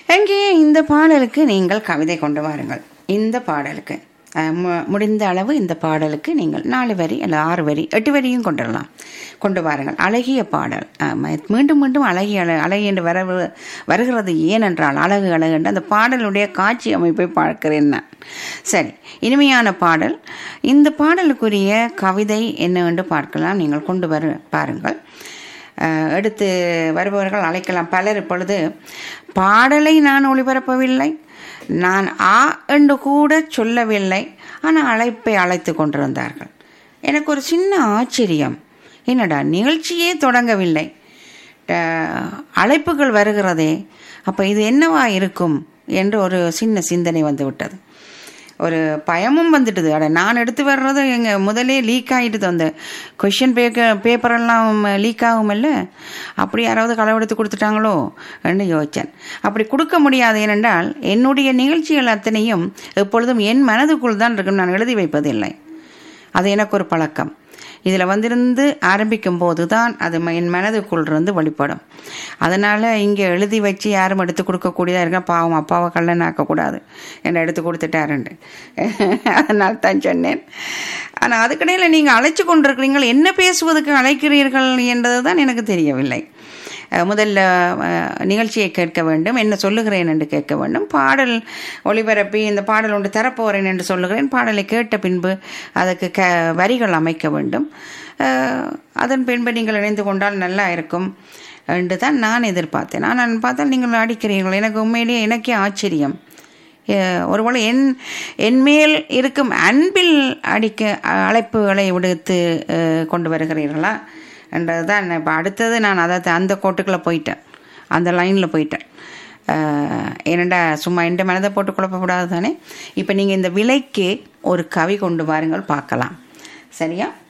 எங்கே இந்த பாடலுக்கு நீங்கள் கவிதை கொண்டு வாருங்கள் இந்த பாடலுக்கு அஹ், மு- முடிந்த அளவு இந்த பாடலுக்கு நீங்கள் நாலு வரி அல்ல ஆறு வரி எட்டு வரியும் கொண்டு வரலாம் கொண்டு வாருங்கள் அழகிய பாடல் அஹ், ம- மீண்டும் மீண்டும் அழகிய அழ அழகி என்று வர வருகிறது ஏனென்றால் அழகு அழகு என்று அந்த பாடலுடைய காட்சி அமைப்பை பார்க்கிறேன் நான் சரி இனிமையான பாடல் இந்த பாடலுக்குரிய கவிதை என்னவென்று பார்க்கலாம் நீங்கள் கொண்டு வர பாருங்கள் அஹ், எடுத்து வருபவர்கள் அழைக்கலாம் பலர் இப்பொழுது பாடலை நான் ஒளிபரப்பவில்லை நான் ஆ என்று கூட சொல்லவில்லை ஆனால் அழைப்பை அழைத்து கொண்டிருந்தார்கள் எனக்கு ஒரு சின்ன ஆச்சரியம் என்னடா நிகழ்ச்சியே தொடங்கவில்லை அஹ், அழைப்புகள் வருகிறதே அப்போ இது என்னவா இருக்கும் என்று ஒரு சின்ன சிந்தனை வந்து விட்டது ஒரு பயமும் வந்துட்டுது அட நான் எடுத்து வர்றது எங்கள் முதலே லீக் ஆகிட்டுது அந்த கொஷின் பேப்பர் பேப்பரெல்லாம் லீக் ஆகுமல்ல அப்படி யாராவது களவெடுத்து கொடுத்துட்டாங்களோ என்று யோசித்தேன் அப்படி கொடுக்க முடியாது ஏனென்றால் என்னுடைய நிகழ்ச்சிகள் அத்தனையும் எப்பொழுதும் என் மனதுக்குள் தான் இருக்கும் நான் எழுதி வைப்பதில்லை அது எனக்கு ஒரு பழக்கம் இதில் வந்திருந்து ஆரம்பிக்கும் போது தான் அது ம- என் மனதுக்குள் இருந்து வெளிப்படும் அதனால் இங்கே எழுதி வச்சு யாரும் எடுத்து கொடுக்கக்கூடியதாக இருக்க பாவம் அப்பாவை கல்லன் ஆக்கக்கூடாது என்னை எடுத்து கொடுத்துட்டாருண்டு அதனால தான் சொன்னேன் ஆனால் அதுக்கிடையில் நீங்கள் அழைச்சி கொண்டிருக்கிறீங்கள் என்ன பேசுவதற்கு அழைக்கிறீர்கள் என்றது தான் எனக்கு தெரியவில்லை அஹ் முதல்ல அஹ், நிகழ்ச்சியை கேட்க வேண்டும் என்ன சொல்லுகிறேன் என்று கேட்க வேண்டும் பாடல் ஒளிபரப்பி இந்த பாடல் ஒன்று தரப்போகிறேன் என்று சொல்லுகிறேன் பாடலை கேட்ட பின்பு அதுக்கு க வரிகள் அமைக்க வேண்டும் அஹ், அதன் பின்பு நீங்கள் இணைந்து கொண்டால் நல்லா இருக்கும் என்று தான் நான் எதிர்பார்த்தேன் ஆனால் பார்த்தால் நீங்கள் அடிக்கிறீர்கள் எனக்கு உண்மையிலேயே எனக்கே ஆச்சரியம் அஹ், ஒருவேளை என் என் மேல் இருக்கும் அன்பில் அடிக்க அ- அழைப்புகளை விடுத்து அஹ், கொண்டு வருகிறீர்களா என்றது தான் இப்போ அடுத்தது நான் அதை அந்த கோட்டுக்குள்ளே போயிட்டேன் அந்த லைனில் போயிட்டேன் அஹ், ஏனண்டா சும்மா எந்த மனதை போட்டு குழப்பக்கூடாது தானே இப்போ நீங்கள் இந்த விலைக்கு ஒரு கவி கொண்டு வாருங்கள் பார்க்கலாம் சரியா